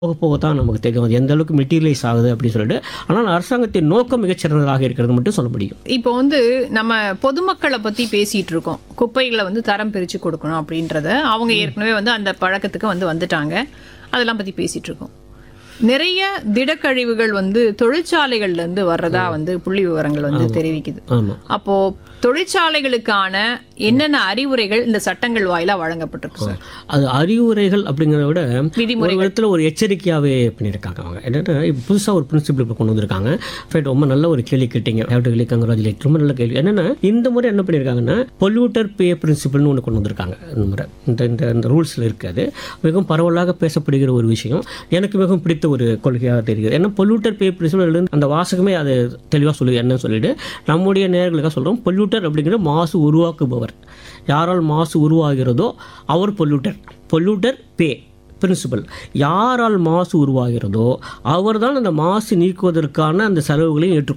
போக போக தான் நமக்கு தெரியும் அது எந்த அளவுக்கு மெட்டீரியலைஸ் ஆகுது அப்படின்னு சொல்லிட்டு ஆனால் அரசாங்கத்தின் நோக்கம் மிகச்சிறந்ததாக இருக்கிறது மட்டும் சொல்ல முடியும் இப்போ வந்து நம்ம பொதுமக்களை பத்தி பேசிட்டு இருக்கோம் குப்பைகளை வந்து தரம் பிரிச்சு கொடுக்கணும் அப்படின்றத அவங்க ஏற்கனவே வந்து அந்த பழக்கத்துக்கு வந்து வந்துட்டாங்க அதெல்லாம் பத்தி பேசிட்டு இருக்கோம் நிறைய திடக்கழிவுகள் வந்து தொழிற்சாலைகள்ல இருந்து வர்றதா வந்து புள்ளி விவரங்கள் வந்து தெரிவிக்குது ஆமாம் அப்போ தொழிற்சாலைகளுக்கான என்னென்ன அறிவுரைகள் இந்த சட்டங்கள் வாயிலா வழங்கப்பட்டிருக்கு சார் அது அறிவுரைகள் அப்படிங்கிறத விட விதிமுறை ஒரு விதத்தில் ஒரு எச்சரிக்கையாகவே பண்ணியிருக்காங்க அவங்க என்னென்னா இப்போ புதுசாக ஒரு பிரின்சிபிள் இப்போ கொண்டு வந்திருக்காங்க ஃபைட் ரொம்ப நல்ல ஒரு கேள்வி கேட்டீங்க ஹேவ் டு கங்க்ராச்சுலேட் ரொம்ப நல்ல கேள்வி என்னென்னா இந்த முறை என்ன பண்ணியிருக்காங்கன்னா பொல்யூட்டர் பே பிரின்சிபிள்னு ஒன்று கொண்டு வந்திருக்காங்க இந்த முறை இந்த இந்த இந்த ரூல்ஸில் இருக்காது மிகவும் பரவலாக பேசப்படுகிற ஒரு விஷயம் எனக்கு மிகவும் பிடித்த ஒரு கொள்கையாக தெரிகிறது ஏன்னா பொல்யூட்டர் பே பிரின்சிபிள் அந்த வாசகமே அது தெளிவாக சொல்லி என்னன்னு சொல்லிட்டு நம்முடைய நேர்களுக்காக சொல்கிறோம் பொல்யூட்டர் அப்படிங்கிற மாசு உருவாக்குபவர் யாரால் மாசு உருவாகிறதோ அவர் பொல்யூட்டர் பொல்யூட்டர் பே பிரின்சிபல் யாரால் மாசு உருவாகிறதோ அவர்தான் அந்த மாசு நீக்குவதற்கான அந்த செலவுகளையும் ஏற்றுக்கொள்ள